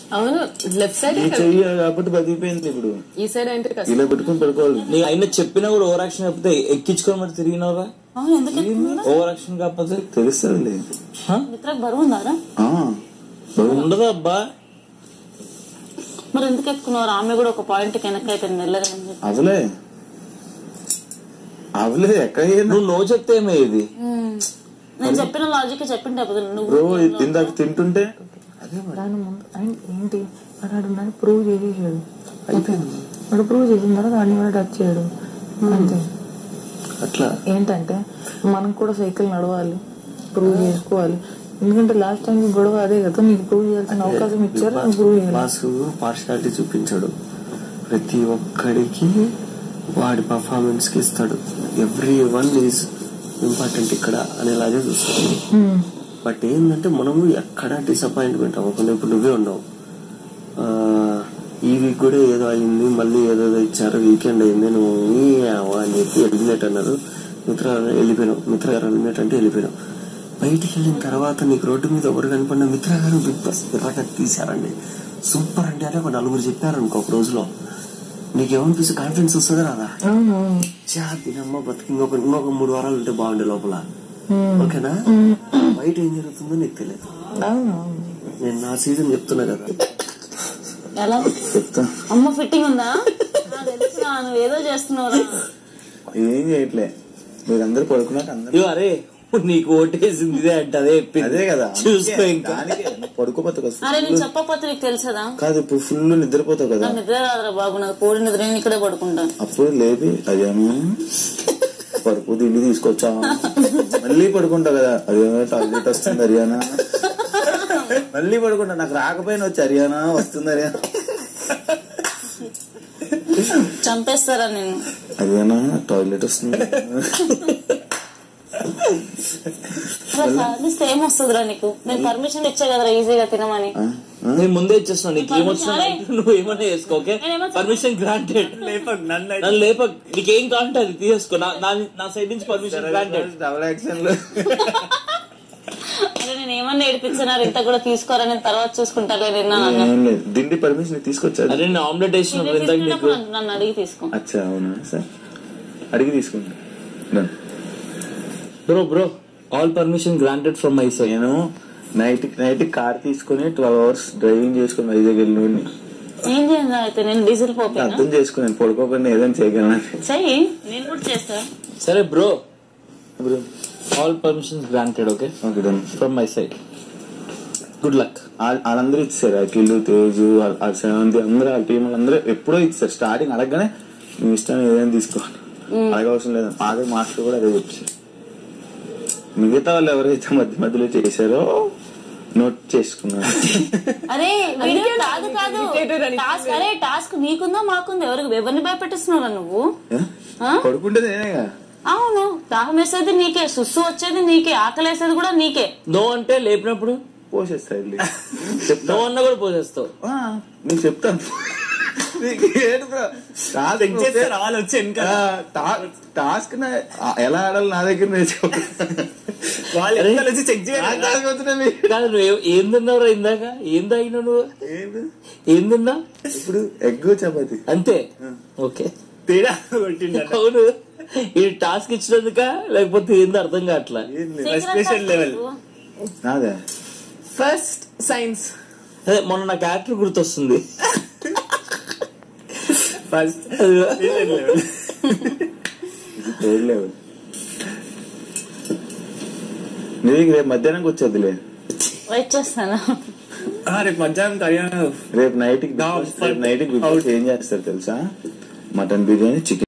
అవును left side ఈ చెయ్యి కాబట్టి బతికిపోయింది ఇప్పుడు ఈ సైడ్ అంటే కష్టం ఇలా పెట్టుకుని పడుకోవాలి నీ అయినా చెప్పినా కూడా ఓవర్ యాక్షన్ కాకపోతే ఎక్కించుకొని మరి తిరిగినవరా అవును ఎందుకు ఎక్కుతున్నారా ఓవర్ యాక్షన్ కాకపోతే తెలుస్తుంది మిత్రకు బరువు ఉందారా ఉండదు అబ్బా మరి ఎందుకు ఎక్కుతున్నారు ఆమె కూడా ఒక పాయింట్ వెనక్కి అయిపోయింది మెల్లగా అని చెప్పి. అవలే అవలే ఎక్కడ నువ్వు నో చెప్తే ఏమయ్యేది నేను చెప్పిన లాజిక్ చెప్పింటే అయిపోతుంది నువ్వు బ్రో ఇందాక తింటుంటే దాని ముందు ఆయన ఏంటి వాడు నన్ను ప్రూవ్ చేసేసాడు అయిపోయింది వాడు ప్రూవ్ చేసిన తర్వాత వాడిని కూడా టచ్ చేయడు అంతే అట్లా ఏంటంటే మనం కూడా సైకిల్ నడవాలి ప్రూవ్ చేసుకోవాలి ఎందుకంటే లాస్ట్ టైం గొడవ అదే కదా నీకు ప్రూవ్ చేయాల్సిన అవకాశం ఇచ్చారు నువ్వు ప్రూవ్ చేయాలి బాసు పార్షాలిటీ చూపించాడు ప్రతి ఒక్కడికి వాడి పర్ఫార్మెన్స్ కి ఇస్తాడు ఎవ్రీ వన్ ఈజ్ ఇంపార్టెంట్ ఇక్కడ అనేలాగే చూస్తాడు బట్ ఏంటంటే మనము ఎక్కడ డిసప్పాయింట్మెంట్ అవ్వకుండా ఇప్పుడు నువ్వే ఉన్నావు ఆ, ఈ వీక్ కూడా ఏదో అయింది మళ్ళీ ఏదో ఇచ్చారు వీకెండ్ అయింది నువ్వు ఈ అవ్వ అని చెప్పి ఎలిమినేట్ అన్నారు మిత్ర వెళ్ళిపోయినావు మిత్ర గారు ఎలిమినేట్ అంటే వెళ్ళిపోయినావు బయటికి వెళ్ళిన తర్వాత నీకు రోడ్డు మీద ఎవరు కనపడిన మిత్ర గారు బిగ్ బాస్ ఎర్రగా తీశారండి సూపర్ అండి అంటే ఒక నలుగురు చెప్పారు అనుకో ఒక రోజులో నీకేమనిపిస్తుంది కాన్ఫిడెన్స్ వస్తుంది రాదా చా దీనమ్మ బతికి ఇంకొక ఇంకొక మూడు వారాలు ఉంటే బాగుండే లోపల ఓకేనా బయట ఏం జరుగుతుందో నీకు తెలియదు నేను నా సీజన్ చెప్తున్నా కదా ఎలా చెప్తా అమ్మ ఫిట్టింగ్ ఉందా నాకు తెలుసురా నువ్వు ఏదో చేస్తున్నావురా ఏం చేయట్లే మీరందరూ పడుకున్నాక అందరూ ఇగో అరే నీకు ఓటేసింది ఇదే అంటే అదే చెప్పింది అదే కదా చూసుకో ఇంకా దానికే పడుకోపోతే కదా అరే నేను చెప్పకపోతే నీకు తెలుసదా కాదు ఇప్పుడు ఫుల్ నిద్రపోతావు కదా నాకు నిద్ర రాదురా బాబు నాకు కోడి నిద్ర నేను ఇక్కడే పడుకుంటాను అప్పుడు లేపి అదేమో పరుపు తిండి తీసుకొచ్చా మళ్ళీ పడుకుంటా కదా అదేమో టాయిలెట్ వస్తుంది హరియానా మళ్ళీ పడుకుంటా నాకు రాకపోయినా వచ్చి హరియానా వస్తుంది హరియానా చంపేస్తారా నేను హరియానా టాయిలెట్ వస్తుంది సాధిస్తే ఏం వస్తుందిరా నీకు నేను పర్మిషన్ ఇచ్చా కదరా ఈజీగా తినమని ఆ? ఆ? నేను ముందే ఇచ్చేస్తున్నా నీకు ఏమొచ్చినా అరే. నువ్వు ఏమన్నా చేసుకో ఓకే నేనేమన్నా పర్మిషన్ గ్రాంటెడ్ నన్ను లేప నీకేం కావాలంటే అది తీసేసుకో నా- నా- నా సైడ్ నుంచి పర్మిషన్ గ్రాంటెడ్ డబుల్ యాక్షన్ లో అరే నేను ఏమన్నా ఏడిపించినారు ఇంత కూడా తీసుకోరా నేను తర్వాత చూసుకుంటాలే నిన్న అన్న ఏం లేదు దిండి పర్మిషన్ తీసుకొచ్చాడు అరే నేను ఆమ్లెట్ వేసినప్పుడు ఇంతకు నీకు తీసుకున్నప్పుడు నన్ను అడిగి తీసుకో అచ్చా అవునా సార్ అడిగి తీసుకుంటా Done. Bro bro all permission granted from my side నేను నైట్ నైట్ కార్ తీసుకుని ట్వెల్వ్ అవర్స్ డ్రైవింగ్ చేసుకుని వైజాగ్ వెళ్ళి ఏం చేయాలి అయితే నేను డీజిల్ పోపోయినా అర్థం చేసుకుని పడుకోకుండా ఏదైనా చేయగలను చెయ్యి నేను కూడా చేస్తా సరే బ్రో ఇప్పుడు all permission granted okay okay done from my side good luck వాళ్ళందరూ ఇచ్చారు అఖిల్ తేజు ఆ సెవెంత్ అందరూ ఆ టీం వాళ్ళందరూ ఎప్పుడో ఇచ్చారు స్టార్టింగ్ అడగగానే మీ ఇష్టం ఏదైనా తీసుకోండి అడగవసరం లేదు మాదే మాస్టర్ కూడా అదే చెప్పారు మిగతా వాళ్ళు ఎవరైతే మధ్య మధ్యలో చేశారో నోట్ చేసుకున్నారు అరే వీడియో కాదు కాదు టాస్క్ అరే టాస్క్ నీకుందా మాకుందా ఎవరికి ఎవరిని భయపెట్టిస్తున్నారా నువ్వు ఆ? పడుకుంటే నేనేగా అవును దాహం వేసేది నీకే సుస్సు వచ్చేది నీకే ఆకలి వేసేది కూడా నీకే నో అంటే లేపినప్పుడు పోసేస్తా వెళ్ళి చెప్తా నో అన్న కూడా పోసేస్తావు ఆ, నీకు చెప్తాను నీకు ఏంటి బ్రో? టాస్క్ ఆ, టా- టాస్క్ నా- ఆ, ఎలా ఆడాలి నా దగ్గర నేర్చుకో నాకు టాస్క్ వస్తున్నాయి. కాదు నువ్వు ఏ- ఏం తిన్నావురా ఇందాక ఏం తాగినావు నువ్వు ఏంటి? ఏం తిన్నా ఇప్పుడు ఎగ్ చపాతి అంతే ఓకే అవును ఈ టాస్క్ ఇచ్చినందుక లేకపోతే ఏందో అర్థం కావట్లా స్పెషల్ లెవెల్ నాదే ఫస్ట్ సైన్స్ అదే మొన్న నా క్యారెక్టర్ గుర్తొస్తుంది ఫస్ట్ ఇది థర్డ్ లెవెల్ నీకు రేపు మధ్యాహ్నంకి వచ్చేదిలే వెయిట్ చేస్తాను రేపు మధ్యాహ్నం కళ్యాణ్ రేపు నైట్ కి రేపు నైట్ కి ఏం చేస్తారు తెలుసా మటన్ బిర్యానీ చికెన్